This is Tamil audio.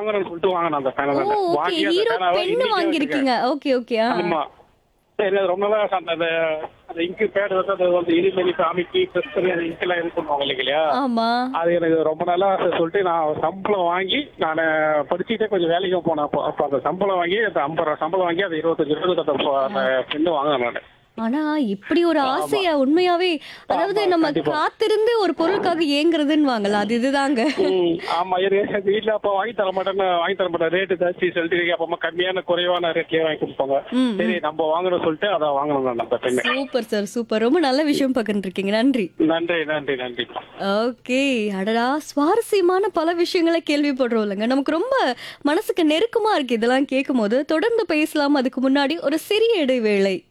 வாங்கணும்னு சொல்லிட்டு வாங்கினேன் அந்த பேனை ஓ நான் ஓகே வாங்கி அந்த ஹீரோ பேனாவை பென் இன்னைக்கு வாங்கியிருக்கீங்க ஓகே ஓகே ஆ ஆமா சரி அது ரொம்ப நாளா அந்த அந்த அந்த இங்கு பேட் வந்து அது வந்து இனிமேல் அமைக்கி ப்ரெஸ் பண்ணி அந்த இங்கெல்லாம் இது பண்ணுவாங்க இல்லைங்களா ஆமா அது எனக்கு ரொம்ப நாளா அது சொல்லிட்டு நான் சம்பளம் வாங்கி நான் படிச்சுட்டே கொஞ்சம் வேலைக்கும் போனேன் அப்போ அப்போ அந்த சம்பளம் வாங்கி அந்த ஐம்பது ரூபா சம்பளம் வாங்கி அது இருபத்தஞ்சு இருபது அந்த பெண்ணு வாங்கினேன் நான் ஆனா இப்படி ஒரு ஆசையா உண்மையாவே அதாவது ஆமா, நம்ம கண்டிப்பா. காத்திருந்து ஒரு பொருளுக்காக ஏங்குறதுன்னு வாங்கலாம் அது இதுதாங்க ம், ஆமா இது எங்க வீட்டுல அப்ப வாங்கி தர மாட்டேன்னு வாங்கி தர மாட்டேன் ரேட்டு ஜாஸ்தி சொல்லிட்டு அப்பமா கம்மியான குறைவான ரேட்லயே வாங்கி கொடுப்பாங்க ம், சரி நம்ம வாங்கணும்னு சொல்லிட்டு அதை வாங்கணும் நான் அந்த பெண்ணு சூப்பர் சார் சூப்பர் ரொம்ப நல்ல விஷயம் பகிர்ந்துருக்கீங்க நன்றி நன்றி நன்றி நன்றி ஓகே அடடா சுவாரஸ்யமான பல விஷயங்களை கேள்விப்படுறோம் இல்லைங்க நமக்கு ரொம்ப மனசுக்கு நெருக்கமா இருக்கு இதெல்லாம் கேட்கும் போது தொடர்ந்து பேசலாம் அதுக்கு முன்னாடி ஒரு சிறிய இடைவேளை